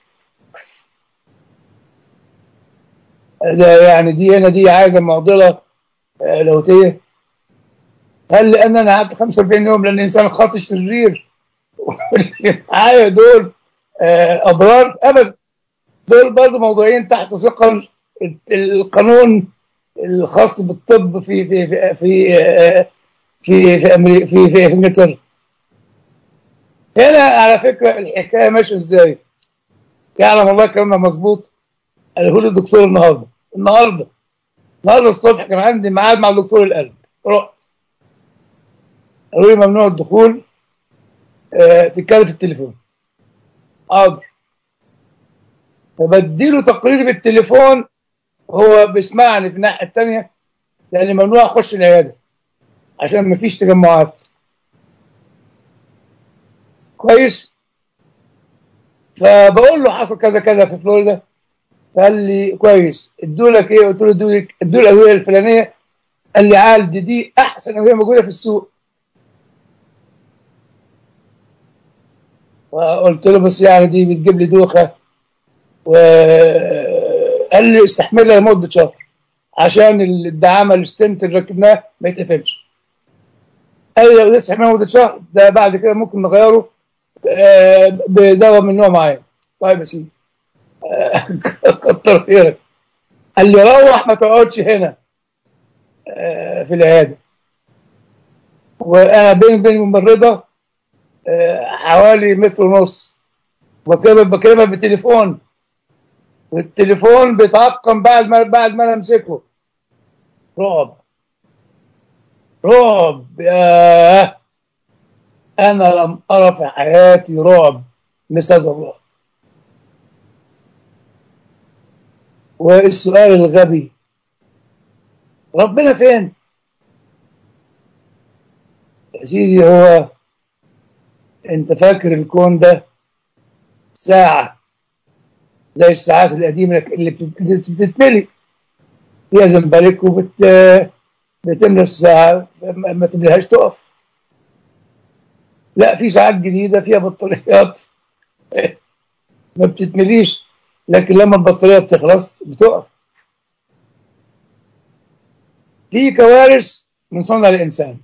ده يعني دي هنا دي عايزه معضله آه، لاهوتيه هل لان انا قعدت 45 يوم لان انسان خاطي شرير واللي معايا دول آه، ابرار ابدا دول برضه موضوعين تحت ثقل القانون الخاص بالطب في في في في آه، في في أمريكا في في, في انجلترا هنا على فكره الحكايه ماشيه ازاي؟ يعلم الله كلامنا مظبوط قاله لي الدكتور النهارده النهارده النهارده الصبح كان عندي ميعاد مع دكتور القلب رحت قالوا لي ممنوع الدخول آه تتكلم في التليفون حاضر فبديله تقرير بالتليفون هو بيسمعني في الناحيه الثانيه لان ممنوع اخش العياده عشان مفيش تجمعات كويس فبقول له حصل كذا كذا في فلوريدا فقال لي كويس ادوا لك ايه قلت له ادوا لي ادوا لي الادويه الفلانيه قال لي عال دي, دي احسن ادويه موجوده في السوق وقلت له بس يعني دي بتجيب لي دوخه وقال لي استحملها لمده شهر عشان الدعامه الستنت اللي ركبناه ما يتقفلش قال لي لو استحملها لمده شهر ده بعد كده ممكن نغيره آه، بدواء من نوع معين طيب يا سيدي آه، كتر خيرك قال لي روح ما تقعدش هنا آه، في العياده وانا بيني وبين الممرضه آه، حوالي متر ونص بكلمها بكلمها بالتليفون والتليفون بيتعقم بعد ما بعد ما انا امسكه رعب رعب ياه انا لم ارى في حياتي رعب مثل هذا الرعب والسؤال الغبي ربنا فين يا سيدي هو انت فاكر الكون ده ساعة زي الساعات القديمة اللي بتت- اللي بتتملي فيها زنبرك وبت بتملى الساعة ما ما تمليهاش تقف لا في ساعات جديدة فيها بطاريات ما بتتمليش لكن لما البطارية بتخلص بتقف في كوارث من صنع الإنسان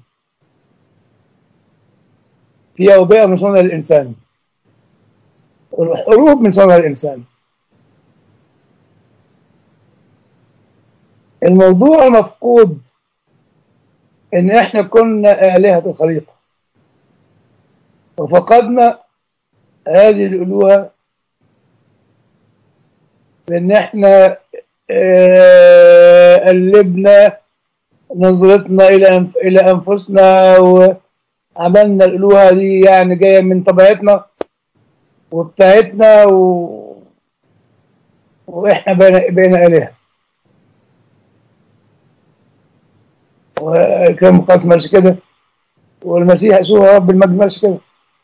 في أوبئة من صنع الإنسان والحروب من صنع الإنسان الموضوع مفقود إن إحنا كنا آلهة الخليقة وفقدنا هذه الألوهة بأن إحنا آه، قلبنا نظرتنا إلى أنف- إلى أنفسنا وعملنا الألوهة دي يعني جاية من طبيعتنا وبتاعتنا و... وإحنا بقينا بقينا آلهة وكان مقاس مالش كده والمسيح يسوع رب المجد مالش كده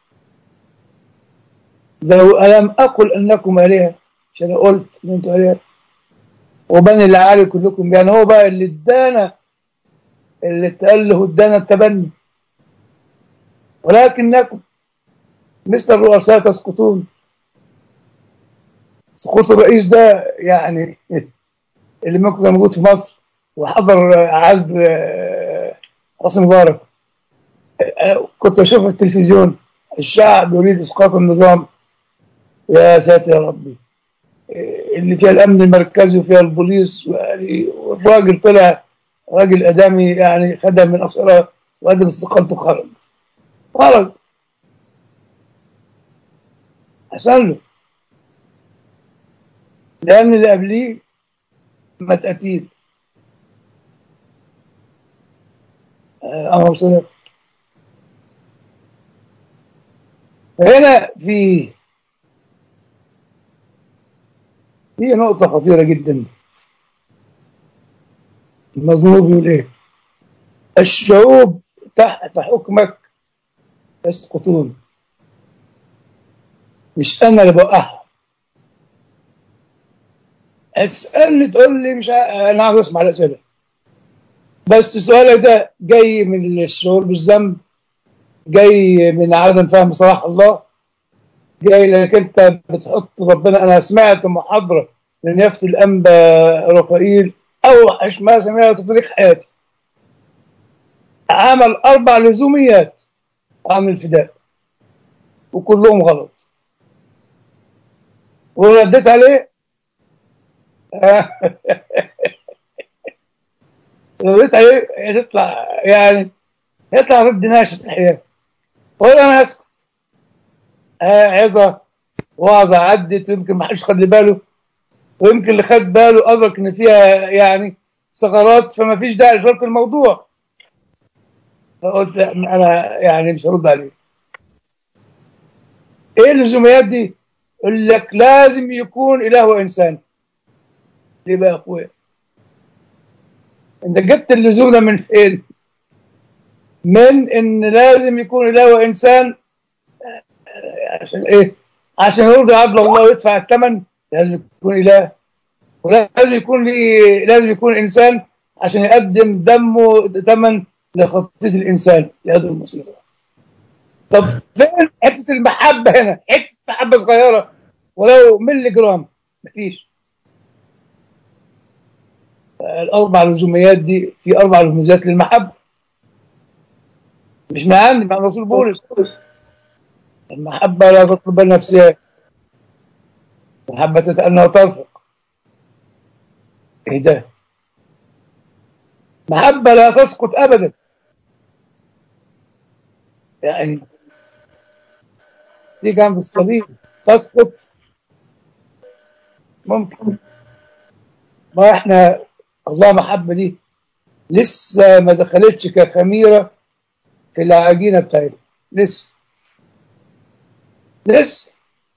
لو ألم أقل أنكم آلهة عشان قلت إن أنتم آلهة وبني العالي كلكم يعني هو بقى اللي ادانا اللي اتقال له ادانا التبني ولكنكم مثل الرؤساء تسقطون سقوط الرئيس ده يعني اللي ممكن كان موجود في مصر وحضر عزب آه، حسني مبارك آه، كنت اشوف في التلفزيون الشعب يريد اسقاط النظام يا ساتر يا ربي آه، اللي فيها الامن المركزي وفيها البوليس يعني والراجل طلع راجل ادمي يعني خدها من اسرى وقدم استقالته خرج خرج حسن له لان اللي قبليه متأتين أمر صدق هنا في في نقطة خطيرة جدا المزمور بيقول إيه الشعوب تحت حكمك يسقطون مش أنا اللي بوقعها اسألني تقول لي مش ع- أنا عاوز أسمع الأسئلة بس سؤالك ده جاي من الشعور بالذنب جاي من عدم فهم صلاح الله جاي لانك انت بتحط ربنا انا سمعت محاضره من يفتي الانبا رفائيل اوحش ما سمعته في تاريخ حياتي عمل اربع لزوميات عن الفداء وكلهم غلط ورديت عليه رديت عليه يطلع يعني يطلع رد ناشف في الحياه ولا انا اسكت آه عظه وعظه عدت ويمكن ما حدش خد لي باله ويمكن اللي خد باله ادرك ان فيها يعني ثغرات فما فيش داعي لشرط الموضوع فقلت لا انا يعني مش هرد عليه ايه اللزوميات دي؟ يقول لك لازم يكون اله وانسان ليه بقى يا اخويا؟ انت جبت اللزوم ده من فين؟ من ان لازم يكون اله وانسان عشان ايه؟ عشان يرضي عبد الله ويدفع الثمن لازم يكون اله ولازم يكون ليه لازم يكون انسان عشان يقدم دمه ثمن لخطيه الانسان لهذا المصير طب فين حته المحبه هنا؟ حته محبه صغيره ولو ملي جرام مفيش الاربع لزوميات دي في اربع لزوميات للمحبه مش من عندي مع الرسول بولس المحبه لا تطلب نفسها محبه تتأنى وترفق ايه ده محبه لا تسقط ابدا يعني دي جنب الصليب تسقط ممكن ما احنا الله محبه دي لسه ما دخلتش كخميره في العجينه بتاعتنا لسه لسه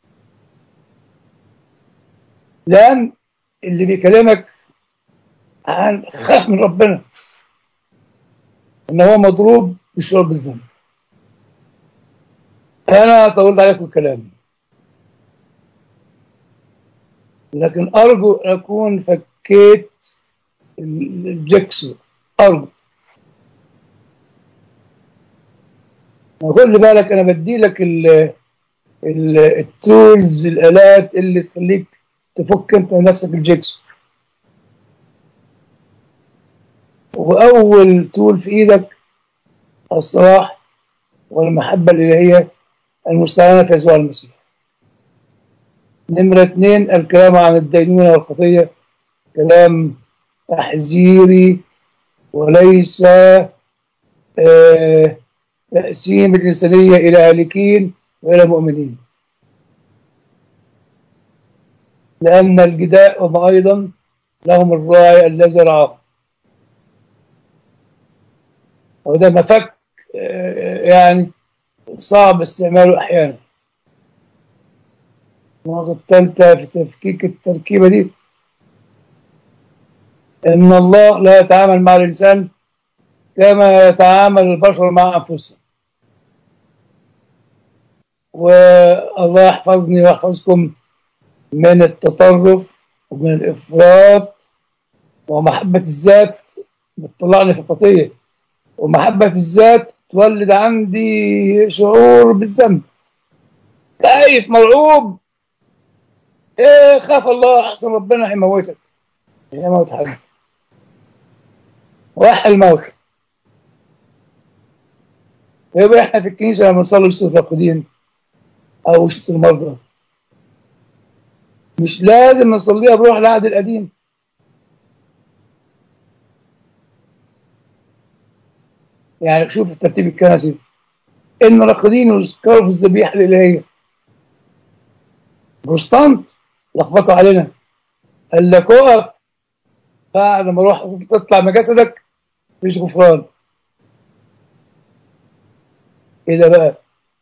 لان اللي بيكلمك عن خاف من ربنا ان هو مضروب بالشعور بالذنب انا طولت عليكم الكلام لكن ارجو اكون فكيت الجكسو ارجو ما خلي بالك انا بدي لك ال ال التولز الالات اللي تخليك تفك انت نفسك الجيكس واول تول في ايدك الصلاح والمحبه الالهيه المستعانه في يسوع المسيح نمرة اثنين الكلام عن الدينونة والخطية كلام تحذيري وليس آه تقسيم الإنسانية إلى هالكين وإلى مؤمنين لأن الجداء هم أيضا لهم الراعي الذي رعاهم وده مفك آه يعني صعب استعماله أحيانا النقطة الثالثة في تفكيك التركيبة دي إن الله لا يتعامل مع الإنسان كما يتعامل البشر مع أنفسهم والله يحفظني ويحفظكم من التطرف ومن الإفراط ومحبة الذات بتطلعني في الخطية ومحبة الذات تولد عندي شعور بالذنب خايف مرعوب ايه خاف الله احسن ربنا هيموتك هيموت حد واحد الموت ويبقى احنا في الكنيسه لما نصلي وسط الراقدين او وسط المرضى مش لازم نصليها بروح العهد القديم يعني شوف الترتيب الكنسي ان راقدين يذكروا في الذبيحه الالهيه بروستانت لخبطوا علينا قال لك اقف بعد ما اروح تطلع من جسدك مفيش غفران ايه ده بقى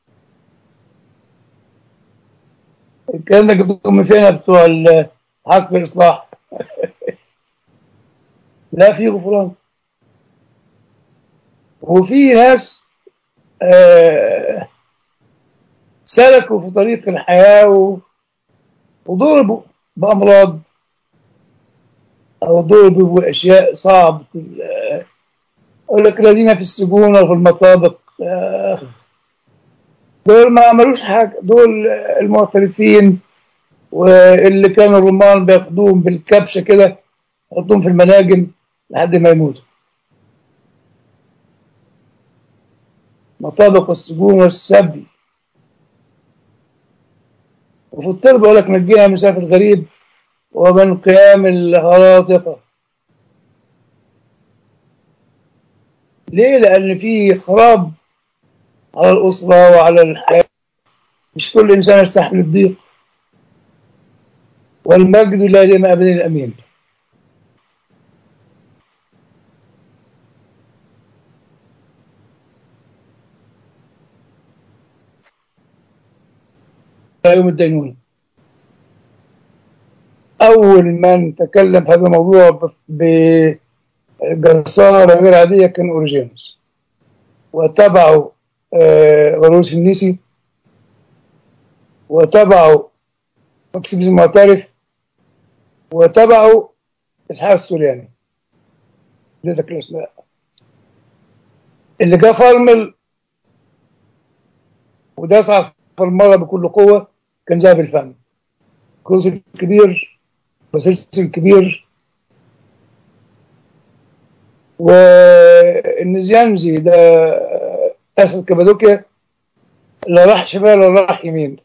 الكلام ده جبتهم من فين بتوع حق الاصلاح لا في غفران وفي ناس آه سلكوا في طريق الحياه و وضربوا بأمراض أو ضربوا بأشياء صعبة أقول لك الذين في السجون أو في المطابق دول ما عملوش حاجة دول المعترفين واللي كانوا الرومان بياخدوهم بالكبشة كده يحطوهم في المناجم لحد ما يموتوا مطابق السجون والسبي وفي الطب يقول لك نجينا مسافر غريب ومن قيام الهراطقة ليه؟ لأن في خراب على الأسرة وعلى الحياة مش كل إنسان يستحمل الضيق والمجد لا يديم أبدا الأمين يوم الدينونة أول من تكلم في هذا الموضوع بجسارة غير عادية كان أوريجينوس وتبعه غروس النيسي وتبعه مكسيمس المعترف وتبعه إسحاق السورياني اديتك الأسماء اللي جه فرمل وداس على فرملة بكل قوة كان ذهب الفم كروس الكبير وسلسل الكبير والنزيانزي ده أسد كابادوكيا لا راح شمال ولا راح يمين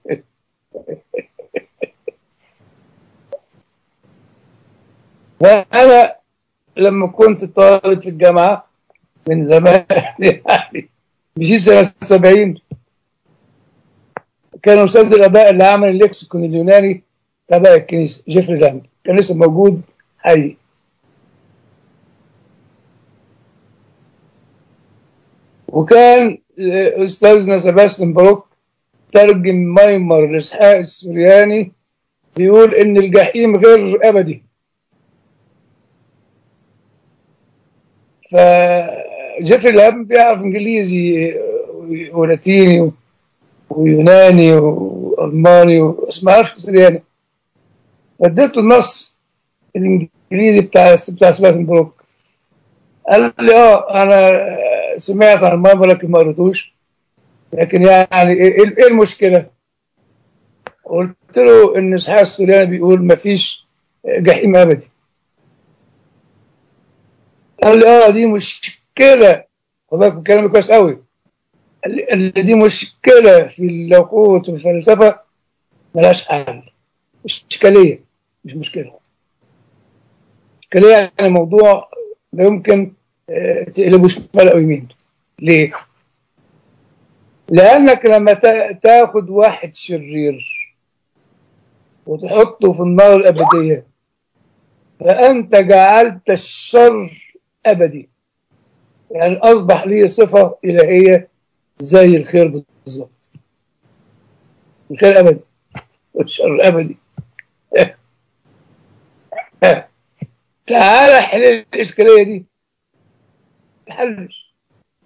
فأنا لما كنت طالب في الجامعة من زمان يعني مشيت سنة 70 كان أستاذ الآباء اللي عمل الليكسيكون اليوناني تبع الكنيسة جيفري لاند كان لسه موجود حي وكان أستاذنا سباستن بروك ترجم مايمر لإسحاق السورياني بيقول إن الجحيم غير أبدي فجيفري لاب بيعرف إنجليزي ولاتيني ويوناني والماني بس ما اعرفش سرياني اديته النص الانجليزي بتاع بتاع سباكن بروك قال لي اه انا سمعت عن الماما لكن ما قريتوش لكن يعني ايه إيه المشكله؟ قلت له ان اسحاق السورياني بيقول ما فيش جحيم ابدي قال لي اه دي مشكله خد بالك من كلامي كويس قوي قال لي- قال لي دي مشكله في اللاهوت والفلسفه ملهاش حل مش اشكاليه مش مشكله اشكاليه يعني موضوع لا يمكن آه، تقلبه شمال او يمين ليه؟ لانك لما تا- تاخد واحد شرير وتحطه في النار الابديه فانت جعلت الشر ابدي يعني اصبح ليه صفه الهيه زي الخير بالظبط الخير ابدي والشر ابدي تعال حل الاشكاليه دي تحلش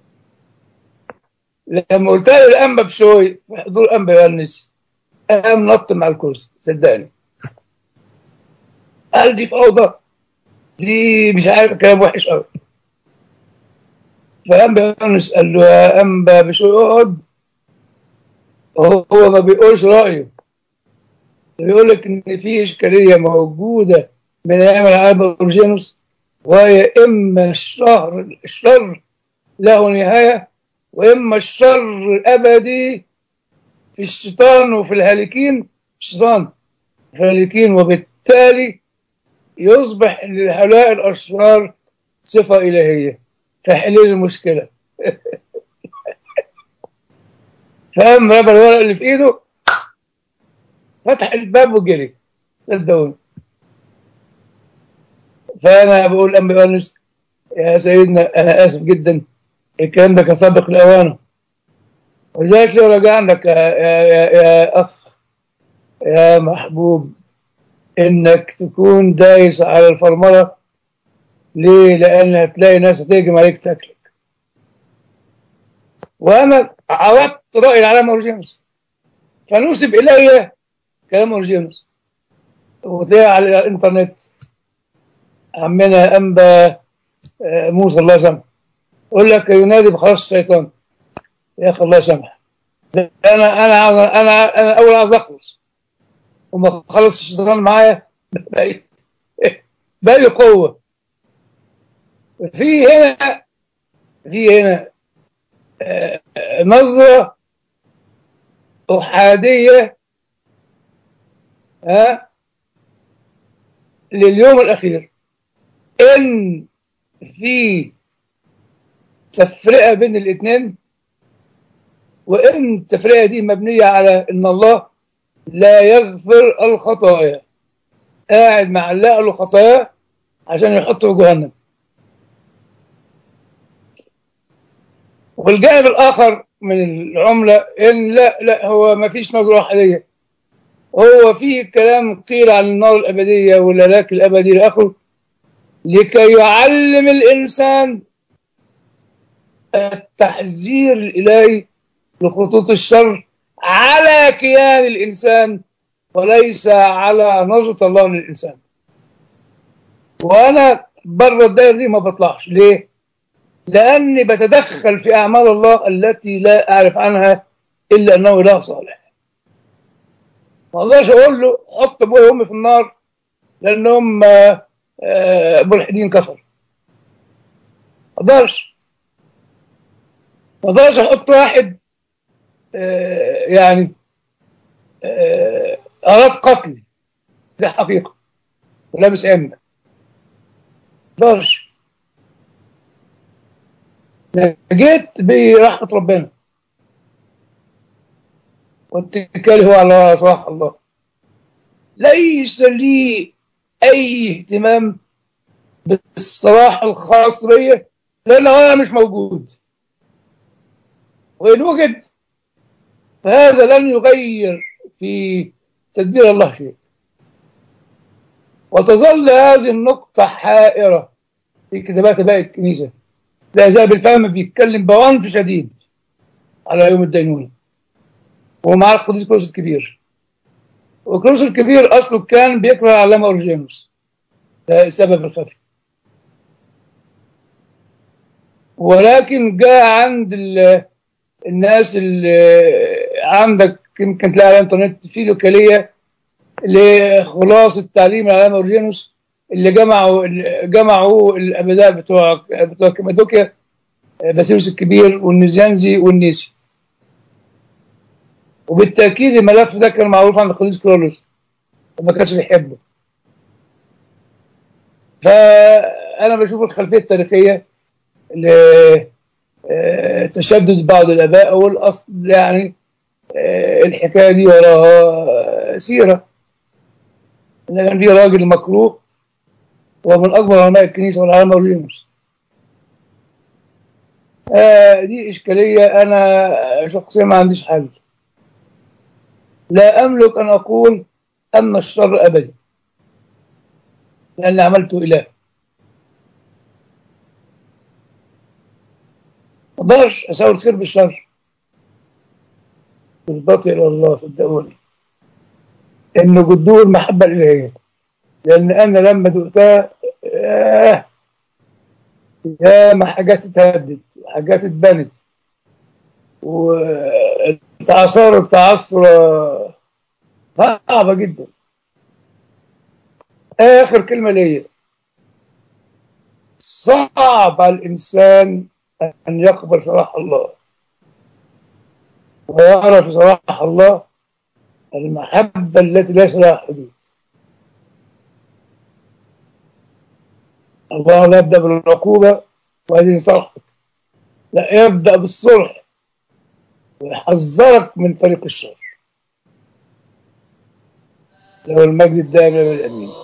لما قلت له الانبا بشوي في حضور انبا يونس قام نط مع الكرسي صدقني قال دي فوضى دي مش عارف كلام وحش قوي فانبا يونس قال له يا انبا بشوي اقعد هو ما بيقولش رايه بيقول لك ان في اشكاليه موجوده من ايام العالم اورجينوس وهي اما الشهر الشر له نهايه واما الشر الابدي في الشيطان وفي الهالكين الشيطان في الهالكين وبالتالي يصبح لهؤلاء الاشرار صفه الهيه فحل المشكله فقام رمى الورق اللي في ايده فتح الباب وجري صدقوني فانا بقول ام يونس يا سيدنا انا اسف جدا الكلام ده كان سابق لاوانه ولذلك لو رجعنك يا, يا, يا, يا اخ يا محبوب انك تكون دايس على الفرمله ليه؟ لان هتلاقي ناس هتهجم عليك تاكلك وانا عرضت راي العلامه اورجينوس فنسب الي كلام اورجينوس وتلاقي على الانترنت عمنا انبا آه، موسى الله يسامحه يقول لك ينادي بخلاص الشيطان يا اخي الله يسامحك انا انا عاوز انا انا اول عاوز اخلص وما خلص الشيطان معايا باقي باقي قوه في هنا في هنا آه، آه، نظره احاديه ها لليوم الاخير ان في تفرقه بين الاثنين وان التفرقه دي مبنيه على ان الله لا يغفر الخطايا قاعد معلق له خطايا عشان يحطه في جهنم والجانب الاخر من العمله ان لا لا هو ما فيش نظره احاديه هو في كلام قيل عن النار الابديه والهلاك الابدي الى اخره لكي يعلم الانسان التحذير الالهي لخطوط الشر على كيان الانسان وليس على نظره الله للانسان وانا بره الدائره دي ما بطلعش ليه؟ لاني بتدخل في اعمال الله التي لا اعرف عنها الا انه اله صالح ما اقدرش اقول له حط ابويا وامي في النار لانهم آه، آه، ملحدين كفر ما اقدرش ما اقدرش احط واحد آه، يعني آه، اراد قتلي دي حقيقه ولابس امن ما اقدرش جيت برحمه ربنا واتكالي هو على صلاح الله ليس لي اي اهتمام بالصلاح الخاص بيا لان انا مش موجود وان وجد فهذا لن يغير في تدبير الله شيء وتظل هذه النقطة حائرة في كتابات باقي الكنيسة لا زال بالفهم بيتكلم بعنف شديد على يوم الدينونة ومع القديس كروس الكبير وكروس الكبير أصله كان بيكره العلامة أورجينوس ده السبب الخفي ولكن جاء عند ال- الناس اللي عندك يمكن تلاقي على الانترنت في وكاليه لخلاص التعليم العلامه اورجينوس اللي جمعوا جمعوا الابداء بتوع بتوع كيمادوكيا باسيلوس الكبير والنيزيانزي والنيسي وبالتاكيد الملف ده كان معروف عند القديس كرولوس وما كانش بيحبه فانا بشوف الخلفيه التاريخيه لتشدد بعض الاباء والاصل يعني الحكايه دي وراها سيره ان كان في راجل مكروه ومن اكبر علماء الكنيسه والعلامه اورينوس آه دي اشكاليه انا شخصيا ما عنديش حل لا املك ان اقول ان الشر ابدي لان عملته اله ما اقدرش اساوي الخير بالشر بالباطل الى الله صدقوني انه جدور المحبه الالهيه لان انا لما دقتها آه يا ما حاجات اتهدت وحاجات اتبنت وتعصرت تعصرة صعبة جدا آخر كلمة ليا صعب على الإنسان أن يقبل صلاح الله ويرى في صلاح الله المحبة التي ليس لها حدود الله لا يبدأ بالعقوبة وبعدين يصلحك لا يبدأ بالصلح ويحذرك من طريق الشر له المجد الدائم الأمين